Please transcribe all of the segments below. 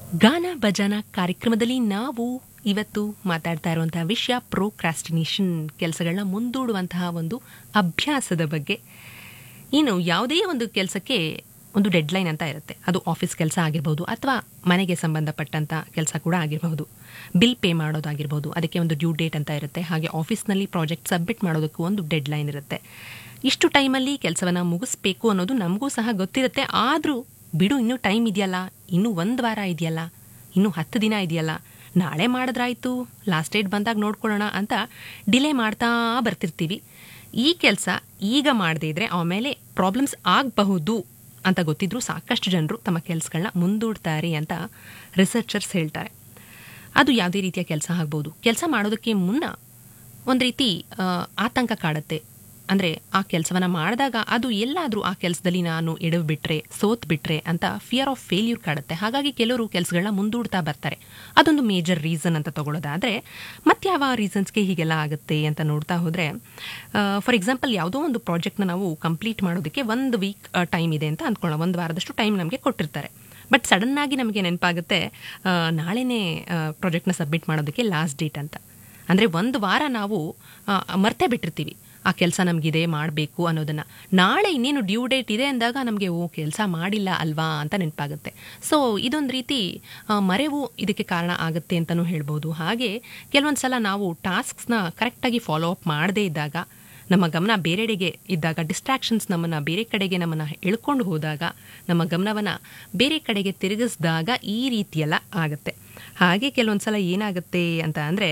ಗಾನ ಭಜನ ಕಾರ್ಯಕ್ರಮದಲ್ಲಿ ನಾವು ಇವತ್ತು ಮಾತಾಡ್ತಾ ಇರುವಂತಹ ವಿಷಯ ಪ್ರೋಕ್ರಾಸ್ಟಿನೇಷನ್ ಕೆಲಸಗಳನ್ನ ಮುಂದೂಡುವಂತಹ ಒಂದು ಅಭ್ಯಾಸದ ಬಗ್ಗೆ ಇನ್ನು ಯಾವುದೇ ಒಂದು ಕೆಲಸಕ್ಕೆ ಒಂದು ಡೆಡ್ಲೈನ್ ಅಂತ ಇರುತ್ತೆ ಅದು ಆಫೀಸ್ ಕೆಲಸ ಆಗಿರ್ಬೋದು ಅಥವಾ ಮನೆಗೆ ಸಂಬಂಧಪಟ್ಟಂಥ ಕೆಲಸ ಕೂಡ ಆಗಿರಬಹುದು ಬಿಲ್ ಪೇ ಮಾಡೋದಾಗಿರ್ಬೋದು ಅದಕ್ಕೆ ಒಂದು ಡ್ಯೂ ಡೇಟ್ ಅಂತ ಇರುತ್ತೆ ಹಾಗೆ ಆಫೀಸ್ನಲ್ಲಿ ಪ್ರಾಜೆಕ್ಟ್ ಸಬ್ಮಿಟ್ ಮಾಡೋದಕ್ಕೂ ಒಂದು ಡೆಡ್ಲೈನ್ ಇರುತ್ತೆ ಇಷ್ಟು ಟೈಮಲ್ಲಿ ಕೆಲಸವನ್ನು ಮುಗಿಸ್ಬೇಕು ಅನ್ನೋದು ನಮಗೂ ಸಹ ಗೊತ್ತಿರುತ್ತೆ ಆದರೂ ಬಿಡು ಇನ್ನೂ ಟೈಮ್ ಇದೆಯಲ್ಲ ಇನ್ನೂ ಒಂದು ವಾರ ಇದೆಯಲ್ಲ ಇನ್ನೂ ಹತ್ತು ದಿನ ಇದೆಯಲ್ಲ ನಾಳೆ ಮಾಡಿದ್ರಾಯ್ತು ಲಾಸ್ಟ್ ಡೇಟ್ ಬಂದಾಗ ನೋಡ್ಕೊಳ್ಳೋಣ ಅಂತ ಡಿಲೇ ಮಾಡ್ತಾ ಬರ್ತಿರ್ತೀವಿ ಈ ಕೆಲಸ ಈಗ ಮಾಡದೇ ಇದ್ರೆ ಆಮೇಲೆ ಪ್ರಾಬ್ಲಮ್ಸ್ ಆಗಬಹುದು ಅಂತ ಗೊತ್ತಿದ್ರು ಸಾಕಷ್ಟು ಜನರು ತಮ್ಮ ಕೆಲಸಗಳನ್ನ ಮುಂದೂಡ್ತಾರೆ ಅಂತ ರಿಸರ್ಚರ್ಸ್ ಹೇಳ್ತಾರೆ ಅದು ಯಾವುದೇ ರೀತಿಯ ಕೆಲಸ ಆಗ್ಬೋದು ಕೆಲಸ ಮಾಡೋದಕ್ಕೆ ಮುನ್ನ ಒಂದು ರೀತಿ ಆ, ಆತಂಕ ಕಾಡುತ್ತೆ ಅಂದರೆ ಆ ಕೆಲಸವನ್ನು ಮಾಡಿದಾಗ ಅದು ಎಲ್ಲಾದರೂ ಆ ಕೆಲಸದಲ್ಲಿ ನಾನು ಎಡವು ಬಿಟ್ರೆ ಸೋತ್ ಬಿಟ್ರೆ ಅಂತ ಫಿಯರ್ ಆಫ್ ಫೇಲ್ಯೂರ್ ಕಾಡುತ್ತೆ ಹಾಗಾಗಿ ಕೆಲವರು ಕೆಲಸಗಳನ್ನ ಮುಂದೂಡ್ತಾ ಬರ್ತಾರೆ ಅದೊಂದು ಮೇಜರ್ ರೀಸನ್ ಅಂತ ತಗೊಳ್ಳೋದಾದರೆ ಮತ್ಯಾವ ರೀಸನ್ಸ್ಗೆ ಹೀಗೆಲ್ಲ ಆಗುತ್ತೆ ಅಂತ ನೋಡ್ತಾ ಹೋದರೆ ಫಾರ್ ಎಕ್ಸಾಂಪಲ್ ಯಾವುದೋ ಒಂದು ಪ್ರಾಜೆಕ್ಟ್ನ ನಾವು ಕಂಪ್ಲೀಟ್ ಮಾಡೋದಕ್ಕೆ ಒಂದು ವೀಕ್ ಟೈಮ್ ಇದೆ ಅಂತ ಅಂದ್ಕೊಳ್ಳೋಣ ಒಂದು ವಾರದಷ್ಟು ಟೈಮ್ ನಮಗೆ ಕೊಟ್ಟಿರ್ತಾರೆ ಬಟ್ ಸಡನ್ನಾಗಿ ನಮಗೆ ನೆನಪಾಗುತ್ತೆ ಆ, ನಾಳೆನೇ ಪ್ರಾಜೆಕ್ಟ್ನ ಸಬ್ಮಿಟ್ ಮಾಡೋದಕ್ಕೆ ಲಾಸ್ಟ್ ಡೇಟ್ ಅಂತ ಅಂದರೆ ಒಂದು ವಾರ ನಾವು ಆ, ಮರ್ತೇ ಬಿಟ್ಟಿರ್ತೀವಿ ಆ ಕೆಲಸ ನಮಗಿದೆ ಮಾಡಬೇಕು ಅನ್ನೋದನ್ನು ನಾಳೆ ಇನ್ನೇನು ಡ್ಯೂ ಡೇಟ್ ಇದೆ ಅಂದಾಗ ನಮಗೆ ಓ ಕೆಲಸ ಮಾಡಿಲ್ಲ ಅಲ್ವಾ ಅಂತ ನೆನಪಾಗುತ್ತೆ ಸೊ ಇದೊಂದು ರೀತಿ ಆ, ಮರೆವು ಇದಕ್ಕೆ ಕಾರಣ ಆಗುತ್ತೆ ಅಂತಲೂ ಹೇಳ್ಬೋದು ಹಾಗೆ ಕೆಲವೊಂದು ಸಲ ನಾವು ಟಾಸ್ಕ್ಸ್ನ ಕರೆಕ್ಟಾಗಿ ಫಾಲೋ ಅಪ್ ಮಾಡದೇ ಇದ್ದಾಗ ನಮ್ಮ ಗಮನ ಬೇರೆಡೆಗೆ ಇದ್ದಾಗ ಡಿಸ್ಟ್ರಾಕ್ಷನ್ಸ್ ನಮ್ಮನ್ನು ಬೇರೆ ಕಡೆಗೆ ನಮ್ಮನ್ನು ಎಳ್ಕೊಂಡು ಹೋದಾಗ ನಮ್ಮ ಗಮನವನ್ನು ಬೇರೆ ಕಡೆಗೆ ತಿರುಗಿಸಿದಾಗ ಈ ರೀತಿಯೆಲ್ಲ ಆಗುತ್ತೆ ಹಾಗೆ ಕೆಲವೊಂದು ಸಲ ಏನಾಗುತ್ತೆ ಅಂತ ಅಂದರೆ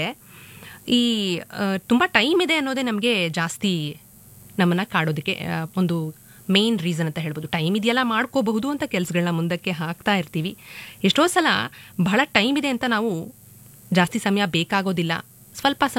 ಈ ತುಂಬ ಟೈಮ್ ಇದೆ ಅನ್ನೋದೇ ನಮಗೆ ಜಾಸ್ತಿ ನಮ್ಮನ್ನು ಕಾಡೋದಕ್ಕೆ ಆ, ಒಂದು ಮೇನ್ ರೀಸನ್ ಅಂತ ಹೇಳ್ಬೋದು ಟೈಮ್ ಇದೆಯಲ್ಲ ಮಾಡ್ಕೋಬಹುದು ಅಂತ ಕೆಲಸಗಳನ್ನ ಮುಂದಕ್ಕೆ ಹಾಕ್ತಾ ಇರ್ತೀವಿ ಎಷ್ಟೋ ಸಲ ಬಹಳ ಟೈಮ್ ಇದೆ ಅಂತ ನಾವು ಜಾಸ್ತಿ ಸಮಯ ಬೇಕಾಗೋದಿಲ್ಲ ಸ್ವಲ್ಪ ಸಮಯ